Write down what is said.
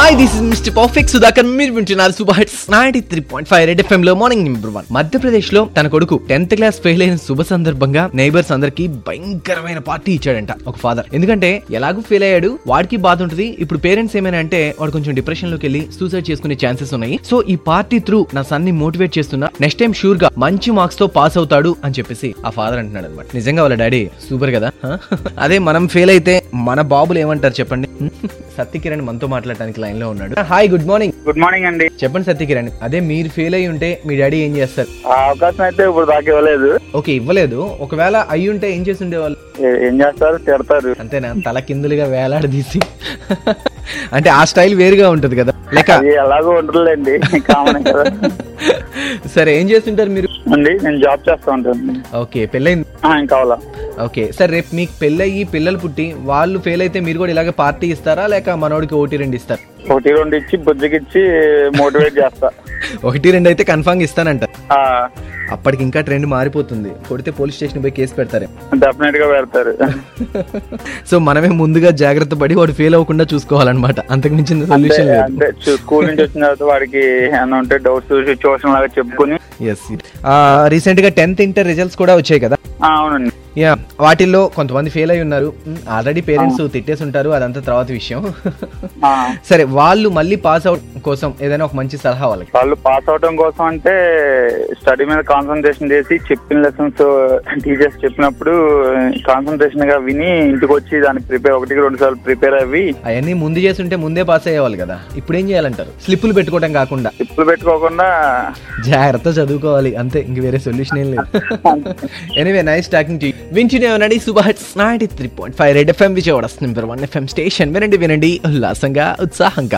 Hi this is Mr Perfect Sudhakar మీరు వింటున్నారు super hits ninety three point five Red FM లో morning number one Madhya Pradesh లో తన కొడుకు టెన్త్ క్లాస్ ఫెయిల్ అయిన శుభ సందర్భంగా నైబర్స్ అందరికి భయంకరమైన పార్టీ ఇచ్చాడంట ఒక ఫాదర్ ఎందుకంటే ఎలాగూ ఫెయిల్ అయ్యాడు వాడికి బాధ ఉంటుంది ఇప్పుడు పేరెంట్స్ ఏమైనా అంటే వాడు కొంచెం డిప్రెషన్ లోకి వెళ్ళి సూసైడ్ చేసుకునే ఛాన్సెస్ ఉన్నాయి సో ఈ పార్టీ త్రూ నా సన్ ని మోటివేట్ చేస్తున్నా నెక్స్ట్ టైం షూర్ గా మంచి మార్క్స్ తో పాస్ అవుతాడు అని చెప్పేసి ఆ ఫాదర్ అంటున్నాడు అనమాట నిజంగా వాళ్ళ డాడీ సూపర్ కదా హ? అదే మనం ఫెయిల్ అయితే మన బాబులు ఏమంటారు చెప్పండి సత్యకిరణ్ మనతో మాట్లాడడానికి లైన్ లో ఉన్నాడు hi good morning good morning అండి చెప్పండి సత్యకిరణ్ అదే మీరు ఫెయిల్ అయ్యి ఉంటే మీ డాడీ ఏం చేస్తారు ఆ అవకాశం అయితే ఇప్పుడు దాకా ఇవ్వలేదు ఓకే ఇవ్వలేదు ఒకవేళ అయ్యి ఉంటే ఏం చేసి ఉండేవాళ్ళు ఏ- ఏం చేస్తారు తిడతారు అంతేనా తల కిందులుగా వేలాడదీసి అంటే ఆ స్టైల్ వేరుగా ఉంటది కదా లేక అది ఎలాగో ఉండదులేండి కామన్ కదా సరే ఏం చేస్తుంటారు మీరు అండి నేను జాబ్ చేస్తూ ఉంటాను ఓకే పెళ్ళైంది ఆ, ఇంకా కావాలా ఓకే సార్ రేపు మీకు పెళ్ళయ్యి పిల్లలు పుట్టి వాళ్ళు ఫెయిల్ అయితే మీరు కూడా ఇలాగే పార్టీ ఇస్తారా లేక మనోడికి ఒకటి రెండు ఇస్తారు ఒకటి రెండు ఇచ్చి బుజ్జికిచ్చి మోటివేట్ చేస్తా ఒకటి రెండు అయితే కన్ఫామ్ ఇస్తానంట ఆ, అప్పటికి ఇంకా ట్రెండ్ మారిపోతుంది కొడితే పోలీస్ స్టేషన్ పోయి కేసు పెడతారే డెఫినెట్ గా పెడతారు సో మనమే ముందుగా జాగ్రత్త పడి వాడు ఫెయిల్ అవ్వకుండా చూసుకోవాలన్నమాట అంతకు మించిన అంటే సొల్యూషన్ లేదు అంటే చూ- స్కూల్ నుంచి వచ్చిన తర్వాత వాడికి ఏమైనా ఉంటే డౌట్స్ సిచ్యువేషన్ లాగా చెప్పుకుని ఎస్ రీసెంట్ గా టెన్త్ ఇంటర్ రిజల్ట్స్ కూడా వచ్చాయి కదా ఆ, అవునండి యా వాటిల్లో కొంతమంది ఫెయిల్ అయి ఉన్నారు ఆల్రెడీ పేరెంట్స్ తిట్టేసి ఉంటారు అదంతా తర్వాత విషయం ఆ, సరే వాళ్ళు మళ్ళీ పాస్ అవుట్ కోసం ఏదైనా ఒక మంచి సలహా వాళ్ళకి వాళ్ళు పాస్ అవడం కోసం అంటే స్టడీ మీద కాన్సన్ట్రేషన్ చేసి చెప్పిన లెసన్స్ టీచర్స్ చెప్పినప్పుడు కాన్సన్ట్రేషన్ గా విని ఇంటికి వచ్చి దానికి ప్రిపేర్ ఒకటికి రెండు సార్లు ప్రిపేర్ అవ్వి అవన్నీ ముందు చేసి ఉంటే ముందే పాస్ అయ్యేవాళ్ళు కదా ఇప్పుడు ఏం చేయాలంటారు స్లిప్పులు పెట్టుకోవడం కాకుండా టిప్పులు పెట్టుకోకుండా జాగ్రత్త చదువుకోవాలి అంతే ఇంక వేరే సొల్యూషన్ ఏం లేదు ఎనీవే నైస్ టాకింగ్ టు వింటూనే ఉండండి super hits ninety three point five Red FM Vijayawada number one FM station వినండి వినండి ఉల్లాసంగా ఉత్సాహంగా